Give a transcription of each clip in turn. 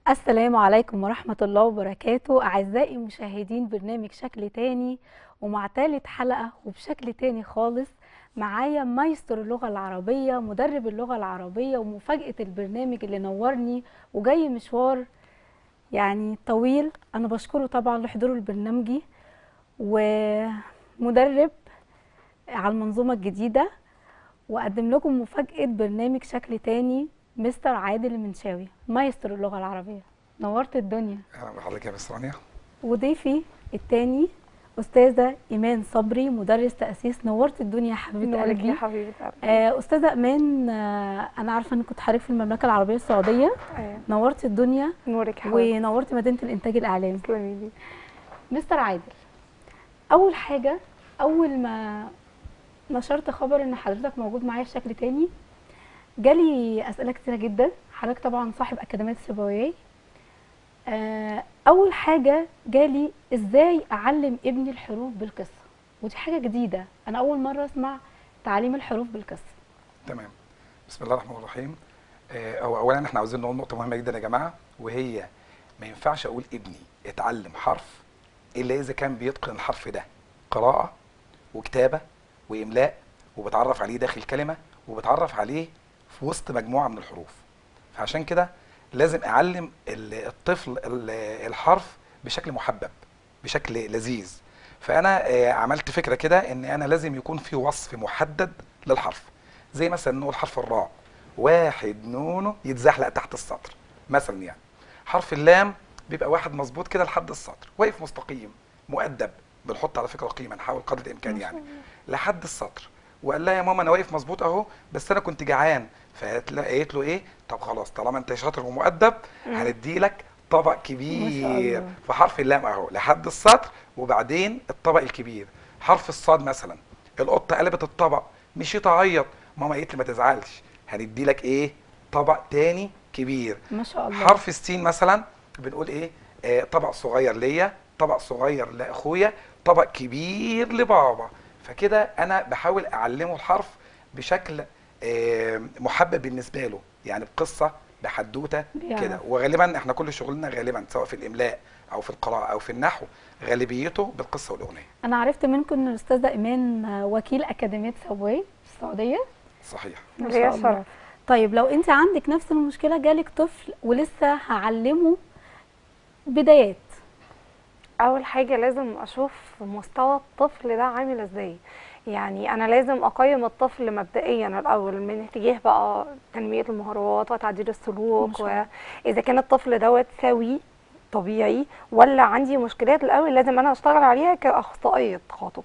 السلام عليكم ورحمة الله وبركاته أعزائي مشاهدين برنامج شكل تاني ومع تالت حلقة وبشكل تاني خالص معايا مايستر اللغة العربية مدرب اللغة العربية ومفاجأة البرنامج اللي نورني وجاي مشوار يعني طويل أنا بشكره طبعا لحضوره البرنامجي ومدرب على المنظومة الجديدة وأقدم لكم مفاجأة برنامج شكل تاني مستر عادل المنشاوي مايستر اللغة العربية نورت الدنيا اهلا بحضرتك يا مس رانيا وضيفي التاني أستاذة إيمان صبري مدرس تأسيس نورت الدنيا يا حبيبة نورك يا قلبي حبيبه قلبي آه، أستاذة إيمان آه، أنا عارفة إنك كنت حضرتك في المملكة العربية السعودية أيوة. نورت الدنيا نورك يا حبيبتي ونورت مدينة الإنتاج الإعلامي تسلمي لي مستر عادل أول حاجة أول ما نشرت خبر إن حضرتك موجود معايا في شكل تاني جالي أسئلة كتيرة جدا حضرتك طبعا صاحب أكاديمية السيبويه آه، أول حاجة جالي إزاي أعلم ابني الحروف بالقصة ودي حاجة جديدة أنا أول مرة أسمع تعليم الحروف بالقصة تمام بسم الله الرحمن الرحيم آه، هو اولا احنا عاوزين نقول نقطه مهمه جدا يا جماعه وهي ما ينفعش اقول ابني اتعلم حرف الا اذا كان بيتقن الحرف ده قراءه وكتابه واملاء وبتعرف عليه داخل كلمه وبتعرف عليه في وسط مجموعه من الحروف فعشان كده لازم اعلم ال- الطفل ال- الحرف بشكل محبب بشكل لذيذ فانا آه، عملت فكره كده ان انا لازم يكون في وصف محدد للحرف زي مثلا نقول حرف الراء واحد نونه يتزحلق تحت السطر مثلا يعني حرف اللام بيبقى واحد مظبوط كده لحد السطر واقف مستقيم مؤدب بنحط على فكره قيمه نحاول قدر الامكان يعني لحد السطر وقال لها يا ماما انا واقف مظبوط اهو بس انا كنت جعان فقالت له قالت له ايه طب خلاص طالما انت شاطر ومؤدب هندي لك طبق كبير الله. في حرف اللام اهو لحد السطر وبعدين الطبق الكبير حرف الصاد مثلا القطه قلبت الطبق مشيت اعيط ماما قالت لي ما تزعلش هندي لك ايه طبق تاني كبير ما شاء الله حرف السين مثلا بنقول ايه آه طبق صغير ليا طبق صغير لاخويا طبق كبير لبابا فكده انا بحاول اعلمه الحرف بشكل آه محبب بالنسبه له يعني بقصه بحدوته بيعرف. كده وغالبا احنا كل شغلنا غالبا سواء في الاملاء او في القراءه او في النحو غالبيته بالقصه والاغنيه أنا عرفت منكم إن الأستاذة إيمان آه، وكيل أكاديمية سيبويه في السعودية صحيح ما ليا شاء الله. الشرف. طيب لو انت عندك نفس المشكله جالك طفل ولسه هعلمه بدايات اول حاجه لازم اشوف مستوى الطفل ده عامل ازاي يعني انا لازم اقيم الطفل مبدئيا الاول من اتجاه بقى تنميه المهارات وتعديل ما السلوك شاء الله. واذا كان الطفل دوت سوي طبيعي ولا عندي مشكلات الاول لازم انا اشتغل عليها كاخصائيه تخاطب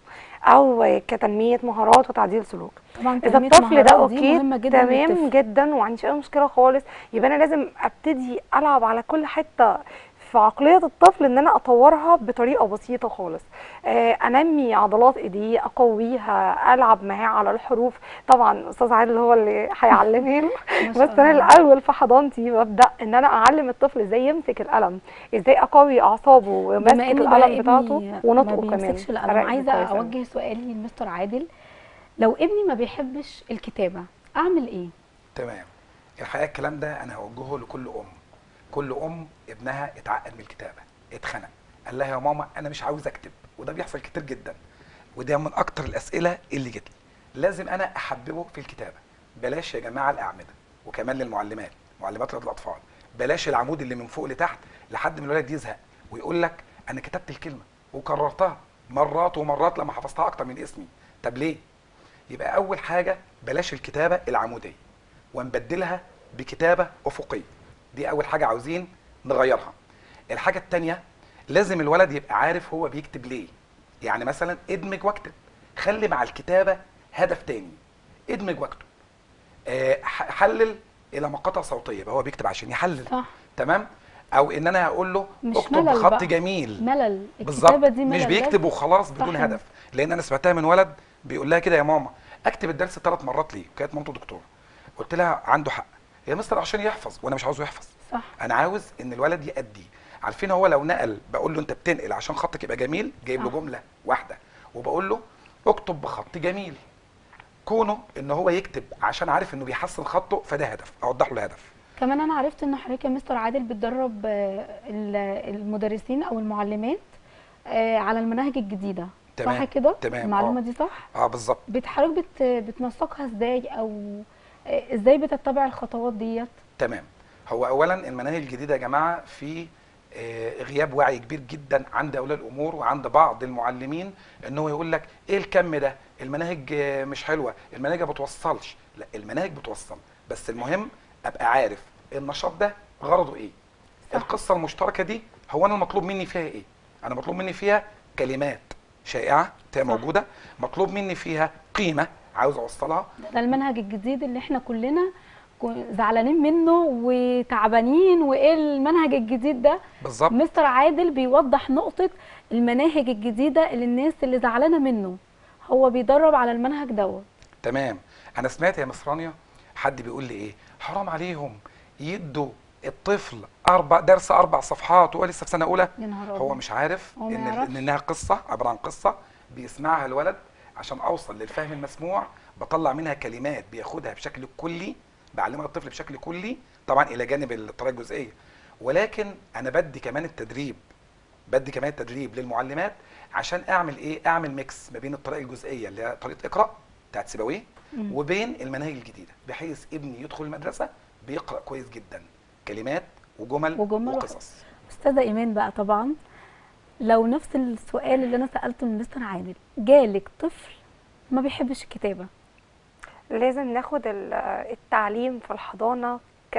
او كتنميه مهارات وتعديل سلوك طبعا اذا تنمية الطفل ده مهارات دي اوكي مهمه جدا تمام للطفل. جدا وما عنديش اي مشكله خالص يبقى انا لازم ابتدي العب على كل حته في عقليه الطفل ان انا اطورها بطريقه بسيطه خالص آه انمي عضلات ايديه اقويها العب معاه على الحروف طبعا استاذ عادل هو اللي هيعلمها له ما شاء بس انا الله. الاول في حضانتي ببدا ان انا اعلم الطفل ازاي يمسك القلم ازاي اقوي اعصابه ومسكه بما ان بقى القلم ابني بتاعته ما ونطقه كمان بيمسكش القلم أراقبه عايزه كويس أوي. اوجه سؤالي لمستر عادل لو ابني ما بيحبش الكتابه اعمل ايه تمام الحقيقه الكلام ده انا هوجهه لكل ام كل ام ابنها اتعقد من الكتابه اتخنق قال لها يا ماما انا مش عاوز اكتب وده بيحصل كتير جدا وده من اكتر الاسئله اللي جت لي لازم انا احببه في الكتابه بلاش يا جماعه الاعمده وكمان للمعلمات معلمات رياض الاطفال بلاش العمود اللي من فوق لتحت لحد ما الولد يزهق ويقول لك انا كتبت الكلمه وكررتها مرات ومرات لما حفظتها اكتر من اسمي طب ليه يبقى اول حاجه بلاش الكتابه العموديه ونبدلها بكتابه افقيه دي اول حاجه عاوزين نغيرها الحاجه الثانيه لازم الولد يبقى عارف هو بيكتب ليه يعني مثلا ادمج واكتب خلي مع الكتابه هدف تاني ادمج واكتب آه، ح- حلل الى مقاطع صوتيه يبقى هو بيكتب عشان يحلل صح تمام او ان انا هقول له مش اكتب ملل بخط بقى. جميل ملل بالظبط الكتابه دي ملل مش بيكتب وخلاص بدون صح. هدف لان انا سمعتها من ولد بيقول لها كده يا ماما اكتب الدرس ثلاث مرات ليه كانت مامته دكتوره قلت لها عنده حق يا مستر عشان يحفظ وانا مش عاوزه يحفظ صح انا عاوز ان الولد يأدي عارفين هو لو نقل بقول له انت بتنقل عشان خطك يبقى جميل جايب له صح. جمله واحده وبقول له اكتب بخط جميل كونه ان هو يكتب عشان عارف انه بيحسن خطه فده هدف اوضح له الهدف كمان انا عرفت ان حضرتك يا مستر عادل بتدرب آه، ال- المدرسين او المعلمات آه، على المناهج الجديده صح تمام، كده تمام، المعلومه آه. دي صح اه بالظبط بت- حضرتك بت بتنسقها ازاي او آه، ازاي بتتبع الخطوات ديت تمام هو اولا المناهج الجديده يا جماعه في آه، غياب وعي كبير جدا عند اولياء الامور وعند بعض المعلمين ان هو يقول لك ايه الكم ده المناهج آه، مش حلوه المناهج ما بتوصلش لا المناهج بتوصل بس المهم ابقى عارف النشاط ده غرضه ايه صح. القصه المشتركه دي هو انا المطلوب مني فيها ايه انا مطلوب مني فيها كلمات شائعه تبقى صح. موجوده مطلوب مني فيها قيمه عاوز اوصلها ده المنهج الجديد اللي احنا كلنا كو- زعلانين منه وتعبانين وايه المنهج الجديد ده بالظبط مستر عادل بيوضح نقطة المناهج الجديدة اللي الناس اللي زعلانة منه هو بيدرب على المنهج دوت تمام انا سمعت يا مس رانيا حد بيقول لي ايه حرام عليهم يدوا الطفل اربع درس اربع صفحات وهو لسه في سنه اولى يا نهار هو أبيض. مش عارف هو ما ان يعرفش. إن انها قصه عباره عن قصه بيسمعها الولد عشان اوصل للفهم المسموع بطلع منها كلمات بياخدها بشكل كلي بعلمها الطفل بشكل كلي طبعا الى جانب الطريقه الجزئيه ولكن انا بدي كمان التدريب بدي كمان التدريب للمعلمات عشان اعمل ايه اعمل ميكس ما بين الطريقه الجزئيه اللي هي طريقه اقرا بتاعت سيبويه مم. وبين المناهج الجديده بحيث ابني يدخل المدرسه بيقرا كويس جدا كلمات وجمل, وجمل وقصص أستاذة إيمان بقى طبعا لو نفس السؤال اللي أنا سألته من مستر عادل جالك طفل ما بيحبش الكتابة لازم ناخد ال- التعليم في الحضانة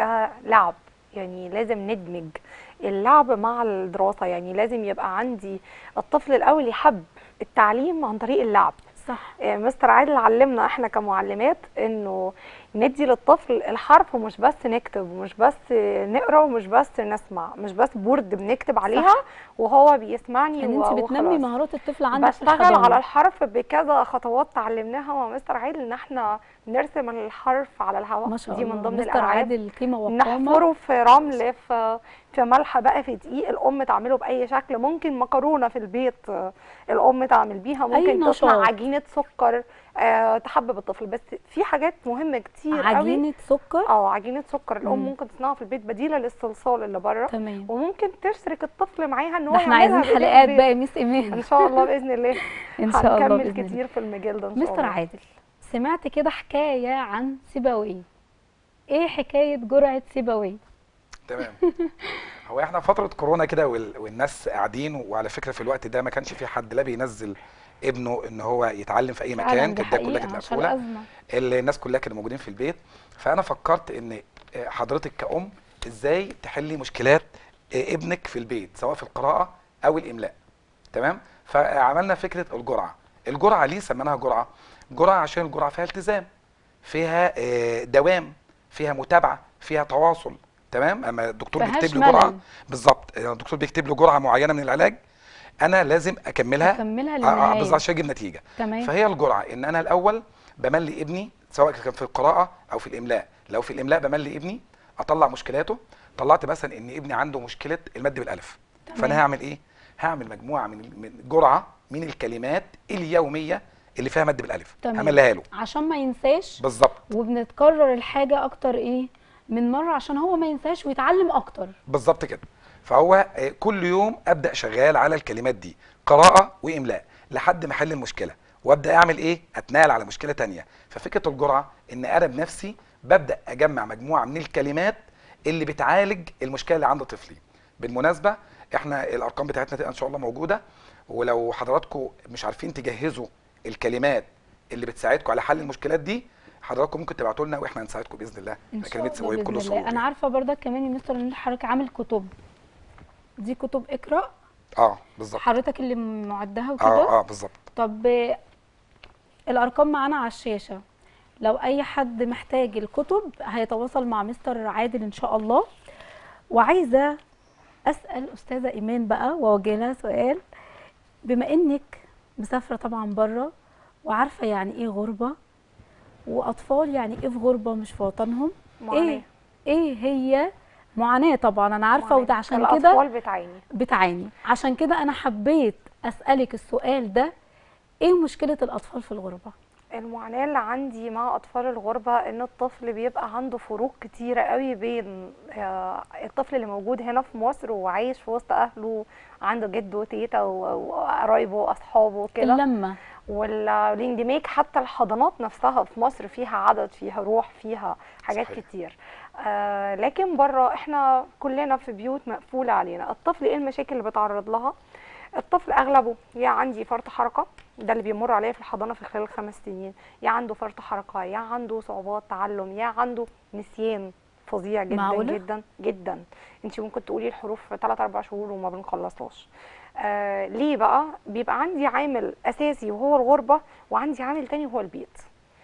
كلعب يعني لازم ندمج اللعب مع الدراسة يعني لازم يبقى عندي الطفل الأول يحب التعليم عن طريق اللعب صح آه، مستر عادل علمنا احنا كمعلمات انه ندي للطفل الحرف ومش بس نكتب ومش بس نقرا ومش بس نسمع مش بس بورد بنكتب عليها وهو بيسمعني يعني و- انت بتنمي وخلاص. مهارات الطفل عندك في بشتغل الحضانة على الحرف بكذا خطوات تعلمناها مع مستر عادل ان احنا نرسم الحرف على الهواء ما شاء دي الله من ضمن مستر الالعاب عادل قيمة وقامة نحفره في رمل في في ملح بقى في دقيق الام تعمله باي شكل ممكن مكرونه في البيت آه، الام تعمل بيها ممكن نشاط. تصنع عجينه سكر آه، تحبب الطفل بس في حاجات مهمه كتير قوي عجينة سكر اه عجينه سكر الام مم. ممكن تصنعها في البيت بديله للصلصال اللي بره تمام وممكن تشرك الطفل معاها ان هو ده احنا يعملها عايزين بإيديه حلقات في بقى البيت. يا ميس إيمان ان شاء الله باذن الله إن شاء الله هنكمل بإذن الله كتير في المجال ده ان شاء مستر الله عادل سمعت كده حكاية عن سيبويه ايه حكاية جرعة سيبويه تمام هو احنا فتره كورونا كده وال- والناس قاعدين وعلى فكره في الوقت ده ما كانش في حد لا بينزل ابنه ان هو يتعلم في اي فعلاً مكان دي كانت الدنيا كلها حقيقة كانت عشان مقفوله الأزمة اللي الناس كلها كانوا موجودين في البيت فانا فكرت ان آه، حضرتك كأم ازاي تحلي مشكلات آه، ابنك في البيت سواء في القراءة او الاملاء تمام فعملنا فكرة الجرعة الجرعة ليه سميناها جرعة جرعة عشان الجرعة فيها التزام فيها آه، دوام فيها متابعة فيها تواصل تمام اما الدكتور فيهاش بيكتب لي جرعة ملل. بالظبط آه، الدكتور بيكتب له جرعة معينة من العلاج انا لازم اكملها أكملها آه، آه، للنهاية بالظبط عشان اجيب نتيجة تمام فهي الجرعه ان انا الاول بملي ابني سواء كان في القراءه او في الاملاء لو في الاملاء بملي ابني اطلع مشكلاته طلعت مثلا ان ابني عنده مشكله المد بالالف تمام. فانا هعمل ايه هعمل مجموعه من من جرعه من الكلمات اليوميه اللي فيها مد بالالف تمام. همليها له عشان ما ينساش بالظبط وبنتكرر الحاجة أكتر إيه من مرة عشان هو ما ينساش ويتعلم أكتر بالظبط كده فهو آه، كل يوم ابدا شغال على الكلمات دي قراءه واملاء لحد ما احل المشكله وابدا اعمل ايه اتنقل على مشكله تانية ففكره الجرعه ان انا بنفسي ببدا اجمع مجموعه من الكلمات اللي بتعالج المشكله اللي عند طفلي بالمناسبه احنا الارقام بتاعتنا تبقى ان شاء الله موجوده ولو حضراتكم مش عارفين تجهزوا الكلمات اللي بتساعدكم على حل المشكلات دي حضراتكم ممكن تبعتوا لنا واحنا هنساعدكم باذن الله إن كلمات شاء الله سويه بكل بإذن سهوله الله أنا عارفة برضك كمان يا مستر إن حضرتك عامل كتب دي كتب اقرأ اه بالظبط حضرتك اللي معدها وكده اه اه بالظبط طب آه، الارقام معانا على الشاشه لو اي حد محتاج الكتب هيتواصل مع مستر عادل ان شاء الله وعايزه اسال استاذه ايمان بقى واوجه لها سؤال بما انك مسافره طبعا بره وعارفه يعني ايه غربه واطفال يعني ايه في غربه مش في وطنهم معاناة. ايه ايه هي معاناه طبعا انا عارفه معاناة. وده عشان كده الاطفال بتعاني بتعاني عشان كده انا حبيت اسالك السؤال ده ايه مشكله الاطفال في الغربه المعاناة اللي عندي مع أطفال الغربة إن الطفل بيبقى عنده فروق كتيرة قوي بين آه، الطفل اللي موجود هنا في مصر وعايش في وسط أهله عنده جد وتيتا و- وقرايبه وأصحابه وكده اللمه والاندماج حتى الحضانات نفسها في مصر فيها عدد فيها روح فيها حاجات صحيح. كتير آه لكن بره احنا كلنا في بيوت مقفولة علينا الطفل ايه المشاكل اللي بيتعرض لها الطفل اغلبه يا عندي فرط حركه ده اللي بيمر عليه في الحضانه في خلال خمس سنين يا عنده فرط حركه يا عنده صعوبات تعلم يا عنده نسيان فظيع جدا معقولة؟ جدا جدا انت ممكن تقولي الحروف في 3 4 شهور وما بنخلصهاش آه ليه بقى بيبقى عندي عامل اساسي وهو الغربه وعندي عامل تاني وهو البيت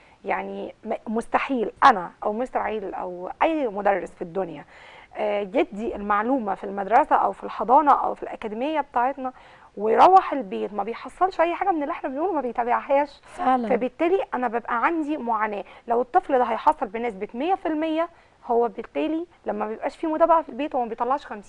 يعني م- مستحيل انا او مستر عيل او اي مدرس في الدنيا آه، يدي المعلومه في المدرسه او في الحضانه او في الاكاديميه بتاعتنا ويروح البيت ما بيحصلش اي حاجه من اللي احنا بنقوله ما بيتابعهاش فعلا فبالتالي انا ببقى عندي معاناه لو الطفل ده هيحصل بنسبه 100% هو بالتالي لما بيبقاش في متابعه في البيت هو ما بيطلعش 50%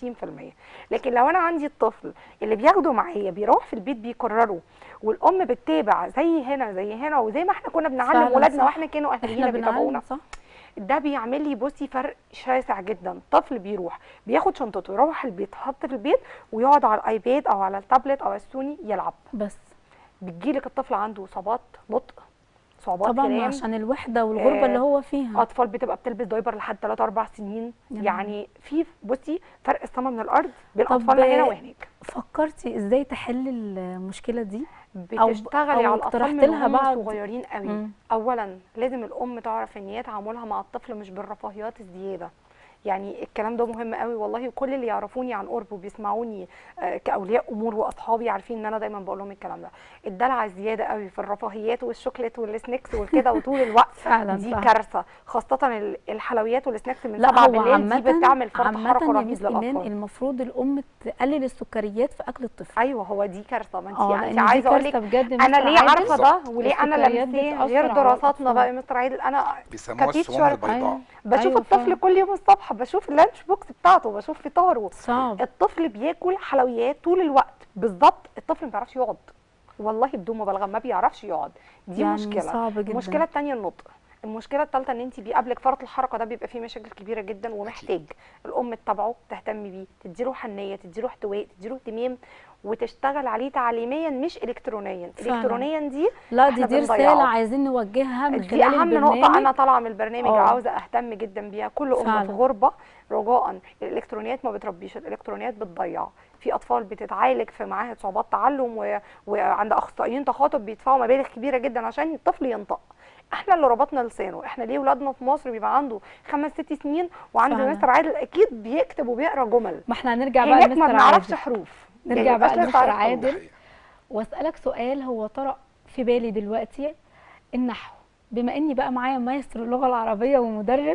لكن لو انا عندي الطفل اللي بياخده معايا بيروح في البيت بيكرره والام بتتابع زي هنا زي هنا وزي ما احنا كنا بنعلم فعلا ولادنا صح. واحنا كانوا اهالينا احنا بيتابعونا بنعلم صح ده بيعمل لي بصي فرق شاسع جدا طفل بيروح بياخد شنطته يروح البيت يحط في البيت ويقعد على الايباد او على التابلت او على السوني يلعب بس بتجيلك الطفل عنده صعوبات نطق صعوبات طبعا كلام عشان الوحده والغربه آه، اللي هو فيها اطفال بتبقى بتلبس دايبر لحد 3 4 سنين يا يعني في بصي فرق السما من الارض بين طب، اطفالنا هنا وهناك فكرتي ازاي تحل المشكله دي بتشتغلي أو على الاطفال اقترحت من لها هم بعض- صغيرين قوي مم. اولا لازم الام تعرف ان هي تعاملها مع الطفل مش بالرفاهيات الزياده يعني الكلام ده مهم قوي والله وكل اللي يعرفوني عن قرب وبيسمعوني آه، كاولياء امور واصحابي عارفين ان انا دايما بقول لهم الكلام ده الدلع الزياده قوي في الرفاهيات والشوكليت والسناكس والكده وطول الوقت فعلا دي صح. كارثه خاصه ال- الحلويات والسناكس من لا 7 هو بالليل عامة دي بتعمل فرط عامة حركه يا رهيب ميس إيمان للاطفال المفروض الأم تقلل السكريات في أكل الطفل ايوه هو دي كارثه ما انت اه يعني لأن انت دي عايزه اقول لك كارثة بجد انا مستر ليه عادل. عارفه ده بالظبط. وليه انا السكريات لمساه بتأثر غير على دراساتنا الأطفال. بقى يا مستر عادل انا بيسموها كتيتشر. السموم البيضاء أيوة. بشوف أيوة الطفل فعلا. كل يوم الصبح بشوف اللانش بوكس بتاعته بشوف فطاره صعب الطفل بياكل حلويات طول الوقت بالظبط الطفل ما بيعرفش يقعد والله بدون مبالغه ما بيعرفش يقعد دي يعني مشكله صعب جدا المشكله الثانيه النطق المشكله الثالثه ان انت بيقابلك فرط الحركه ده بيبقى فيه مشاكل كبيره جدا ومحتاج الام تتابعه تهتم بيه تديله حنيه تديله احتواء تديله اهتمام وتشتغل عليه تعليميا مش الكترونيا فعلا. الكترونيا دي لا دي احنا دي بنضيعه. رسالة عايزين نوجهها من دي خلال اهم البرنامج نقطه انا طالعه من البرنامج اه. عاوزه اهتم جدا بيها كل ام فعلا. في غربه رجاء الالكترونيات ما بتربيش الالكترونيات بتضيع في اطفال بتتعالج في معاهد صعوبات تعلم و... وعند اخصائيين تخاطب بيدفعوا مبالغ كبيره جدا عشان الطفل ينطق احنا اللي ربطنا لسانه احنا ليه ولادنا في مصر بيبقى عنده خمس ست سنين وعند فعلا. مستر عادل اكيد بيكتب وبيقرا جمل ما احنا هنرجع بقى هناك ما لمستر بنعرفش عادل حروف نرجع يعني بقى مبقاش لمستر نعرف حروف. عادل. ده حقيقة. واسالك سؤال هو طرأ في بالي دلوقتي النحو بما اني بقى معايا مايسترو اللغه العربيه ومدرب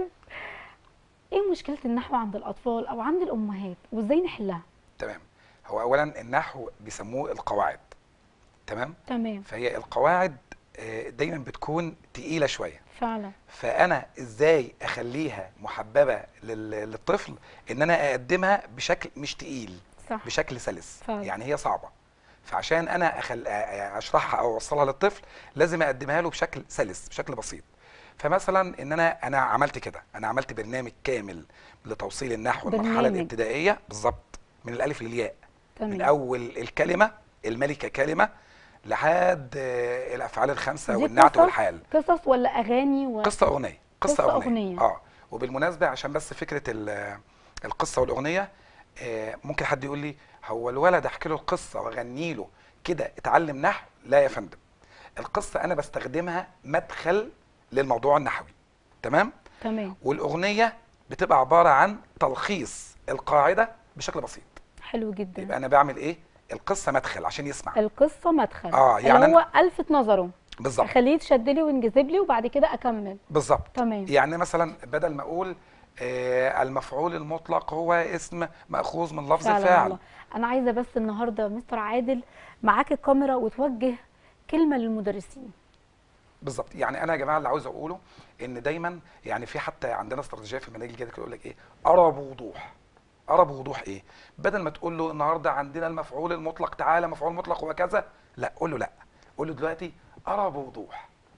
ايه مشكله النحو عند الاطفال او عند الامهات وازاي نحلها تمام هو اولا النحو بيسموه القواعد تمام تمام فهي القواعد آه، دايما بتكون تقيله شويه فعلا فانا ازاي اخليها محببه لل- للطفل ان انا اقدمها بشكل مش تقيل صح بشكل سلس فعلا. يعني هي صعبه فعشان انا أخل... أ- أ- اشرحها او اوصلها للطفل لازم اقدمها له بشكل سلس بشكل بسيط فمثلا ان انا انا عملت كده انا عملت برنامج كامل لتوصيل النحو المرحله برنامج. الابتدائيه بالظبط من الالف للياء من تمام اول الكلمه الملكه كلمه لحد آه، الافعال الخمسه دي والنعت قصص؟ والحال قصص ولا اغاني و... قصه اغنيه قصه, قصة أغنية. أغنية. اه وبالمناسبه عشان بس فكره ال- القصه والاغنيه آه ممكن حد يقول لي هو الولد احكي له القصه واغني له كده اتعلم نحو لا يا فندم القصه انا بستخدمها مدخل للموضوع النحوي تمام تمام والاغنيه بتبقى عباره عن تلخيص القاعده بشكل بسيط حلو جدا يبقى انا بعمل ايه القصه مدخل عشان يسمع القصه مدخل آه، يعني اللي أنا- هو الفت نظره بالظبط اخليه يتشد لي وينجذب لي وبعد كده اكمل بالظبط تمام يعني مثلا بدل ما اقول آه المفعول المطلق هو اسم ماخوذ من لفظ فعلا فاعل والله انا عايزه بس النهارده مستر عادل معاك الكاميرا وتوجه كلمه للمدرسين بالظبط يعني انا يا جماعه اللي عاوز اقوله ان دايما يعني في حتى عندنا استراتيجيه في المناهج الجديده كده يقول لك ايه ارى بوضوح ارى بوضوح ايه بدل ما تقول له النهارده عندنا المفعول المطلق تعالى مفعول مطلق وكذا لا قول له لا قول له دلوقتي ارى بوضوح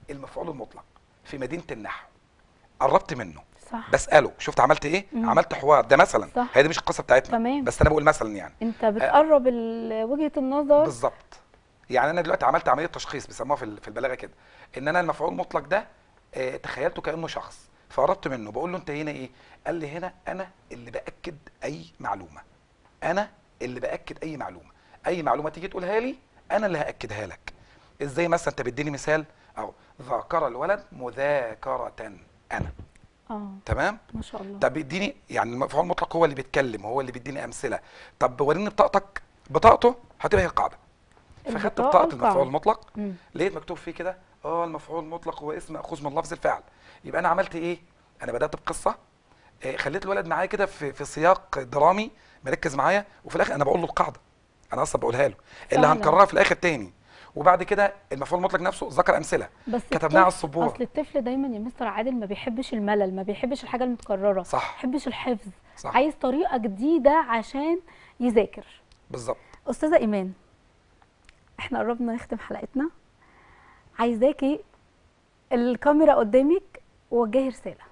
المفعول المطلق في مدينه النحو قربت منه صح بساله شفت عملت ايه مم. عملت حوار ده مثلا صح. هي دي مش القصه بتاعتنا تمام. بس انا بقول مثلا يعني انت بتقرب ال- وجهه النظر بالظبط يعني انا دلوقتي عملت عمليه تشخيص بيسموها في ال- في البلاغه كده ان انا المفعول المطلق ده آه، تخيلته كانه شخص فقربت منه بقول له انت هنا ايه قال لي هنا انا اللي باكد اي معلومه انا اللي باكد اي معلومه اي معلومه تيجي تقولها لي انا اللي هاكدها لك ازاي مثلا انت بتديني مثال او ذاكر الولد مذاكره انا اه تمام ما شاء الله طب اديني يعني المفعول المطلق هو اللي بيتكلم هو اللي بيديني امثله طب وريني بطاقتك بطاقته هتبقى هي القاعده فخدت البطاقة بطاقه القاعدة. المفعول المطلق مم. لقيت مكتوب فيه كده اه المفعول المطلق هو اسم ماخوذ من لفظ الفعل يبقى انا عملت ايه انا بدات بقصه آه، خليت الولد معايا كده في في سياق درامي مركز معايا وفي الاخر انا بقول له القاعده انا اصلا بقولها له اللي فعلا. هنكررها في الاخر تاني وبعد كده المفعول المطلق نفسه ذكر امثله بس كتبناها على الطفل- السبوره اصل الطفل دايما يا مستر عادل ما بيحبش الملل ما بيحبش الحاجه المتكرره صح. ما بيحبش الحفظ صح عايز طريقه جديده عشان يذاكر بالظبط استاذه ايمان احنا قربنا نختم حلقتنا عايزاكي الكاميرا قدامك ووجهي رساله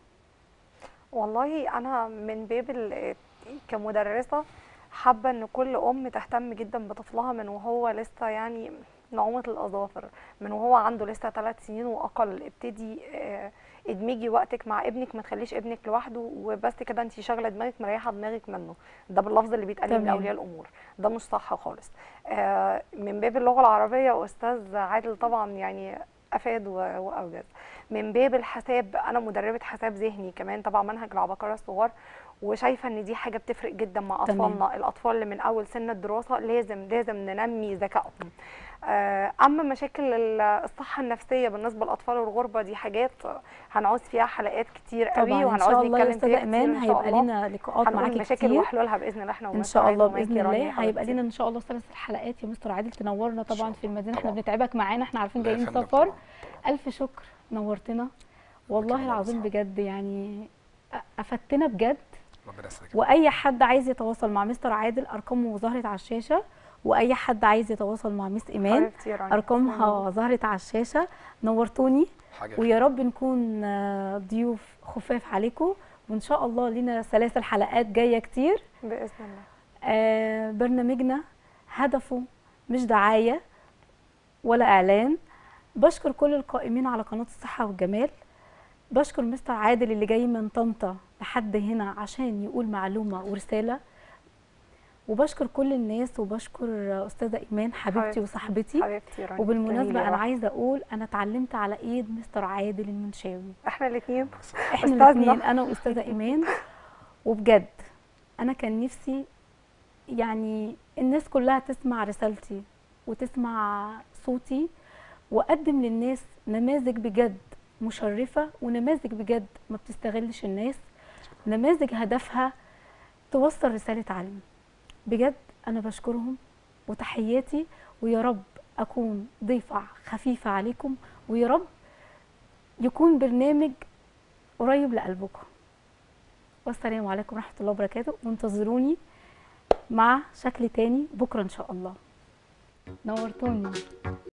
والله انا من باب ال- كمدرسه حابه ان كل ام تهتم جدا بطفلها من وهو لسه يعني نعومه الاظافر من وهو عنده لسه ثلاث سنين واقل ابتدي آه، ادمجي وقتك مع ابنك ما تخليش ابنك لوحده وبس كده انت شاغله دماغك مريحه دماغك منه ده باللفظ اللي بيتقال من تمام. اولياء الامور ده مش صح خالص آه، من باب اللغه العربيه استاذ عادل طبعا يعني افاد و- واوجز من باب الحساب انا مدربه حساب ذهني كمان تبع منهج العباقره الصغار وشايفه ان دي حاجه بتفرق جدا مع تمام. اطفالنا الاطفال اللي من اول سن الدراسه لازم لازم ننمي ذكائهم آه، اما مشاكل ال- الصحه النفسيه بالنسبه للاطفال الغربه دي حاجات هنعوز فيها حلقات كتير قوي طبعا ان وهنعوز شاء الله يا نتكلم استاذه فيها كتير ايمان ان شاء هيبقى الله لنا لقاءات هنقول معاكي مشاكل كتير وحلولها باذن الله احنا ان ومستر شاء عادل الله ومايكي باذن رانيا الله هيبقى حبيبتي. لنا ان شاء الله ثلاث حلقات يا مستر عادل تنورنا طبعا شاء في المدينه الله. احنا طبعا. بنتعبك معانا احنا عارفين لا يا جايين فندم سفر طبعا. الف شكر نورتنا والله الله العظيم يسعدك. بجد يعني أ- افدتنا بجد ربنا يسعدك واي حد عايز يتواصل مع مستر عادل ارقامه ظهرت على الشاشه واي حد عايز يتواصل مع مس ايمان حبيبتي يا رانيا. ارقامها ظهرت على الشاشه نورتوني حاجه ويا رب نكون آه، ضيوف خفاف عليكم وان شاء الله لينا سلاسل حلقات جايه كتير باذن الله آه، برنامجنا هدفه مش دعايه ولا اعلان بشكر كل القائمين على قناه الصحه والجمال بشكر مستر عادل اللي جاي من طنطا لحد هنا عشان يقول معلومه ورساله وبشكر كل الناس وبشكر استاذه ايمان حبيبتي حبيبتي. وصاحبتي حبيبتي يا رانيا وبالمناسبه تسلمي لي يا انا روحي. عايزه اقول انا اتعلمت على ايد مستر عادل المنشاوي احنا الاثنين احنا أستاذنا. الاثنين انا واستاذه ايمان وبجد انا كان نفسي يعني الناس كلها تسمع رسالتي وتسمع صوتي واقدم للناس نماذج بجد مشرفه ونماذج بجد ما بتستغلش الناس نماذج هدفها توصل رساله علم بجد انا بشكرهم وتحياتي ويا رب اكون ضيفه خفيفه عليكم ويا رب يكون برنامج قريب لقلبكم والسلام عليكم ورحمه الله وبركاته وانتظروني مع شكل تاني بكره ان شاء الله نورتوني